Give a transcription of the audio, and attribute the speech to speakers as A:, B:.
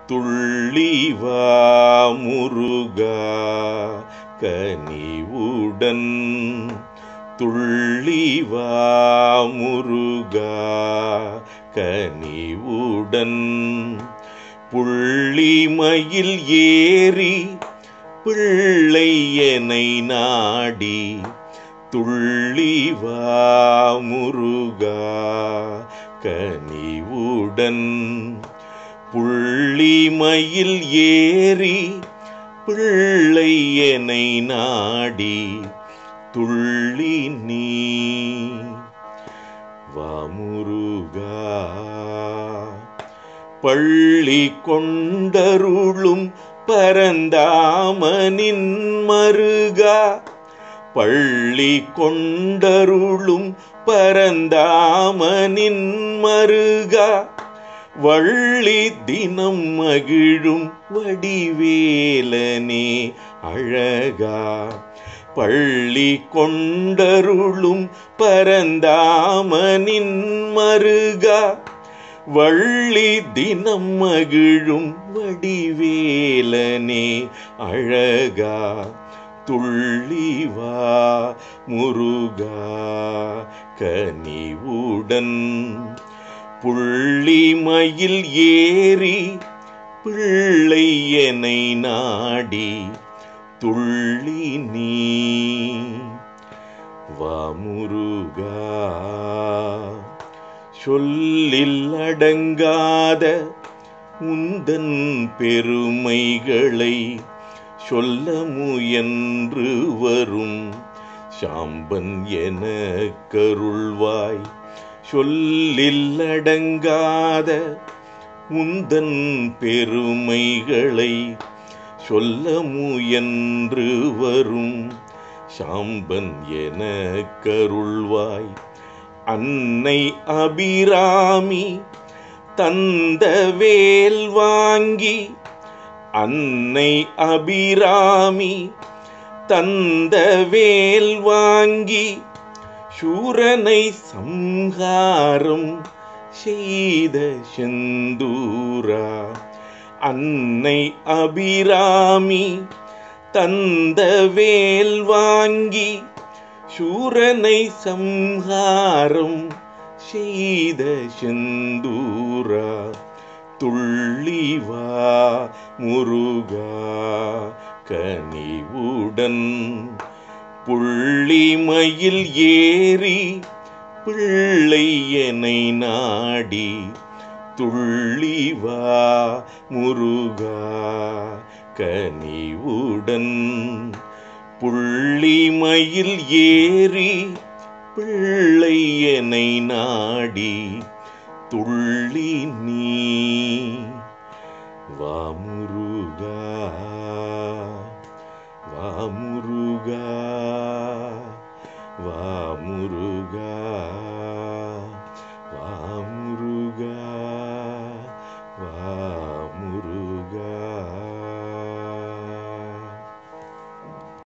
A: துள்ளிவா முருகா கனிவுடன் துள்ளிவா முருகா கனிவுடன் புள்ளிமயில் ஏறி பிள்ளை என்னை நாடி துள்ளிவா முருகா கனிவுடன் புள்ளிமயில் ஏறி பிள்ளை என்னை நாடி துள்ளி நீ வாமுருகா பள்ளி கொண்டருளும் பரந்தாமனின் மருகா பள்ளி கொண்டருளும் பரந்தாமனின் மருகா வள்ளி தினம் மகிழும் வடிவேலனே அழகா பள்ளி கொண்டருளும் பரந்தாமனின் மருகா வள்ளி தினம் மகிழும் வடிவேலனே அழகா துள்ளிவா முருகா கனிவுடன் புள்ளிமயில் ஏறி பிள்ளை என்னை நாடி துள்ளி நீ வாமுருகா சொல்லில் அடங்காத உந்தன் பெருமைகளை சொல்ல முயன்று வரும் சாம்பன் என கருள்வாய் சொல்லில் அடங்காத உந்தன் பெருமைகளை சொல்ல முயன்று வரும் சாம்பன் என கருள்வாய் அன்னை அபிராமி தந்த வேல் வாங்கி அன்னை அபிராமி தந்த வேல் வாங்கி சூரனை சம்ஹாரம் செய்த செந்தூரா அன்னை அபிராமி தந்த வேல் வாங்கி சூரனை சம்ஹாரம் செய்த செந்தூரா துள்ளிவா முருகா கனிவுடன் புள்ளிமயில் ஏறி பிள்ளை என்னை நாடி துள்ளிவா முருகா கனிவுடன் புள்ளிமயில் ஏறி பிள்ளை என்னை நாடி துள்ளி நீ வாமுருகா வாமுருகா வாமுருகா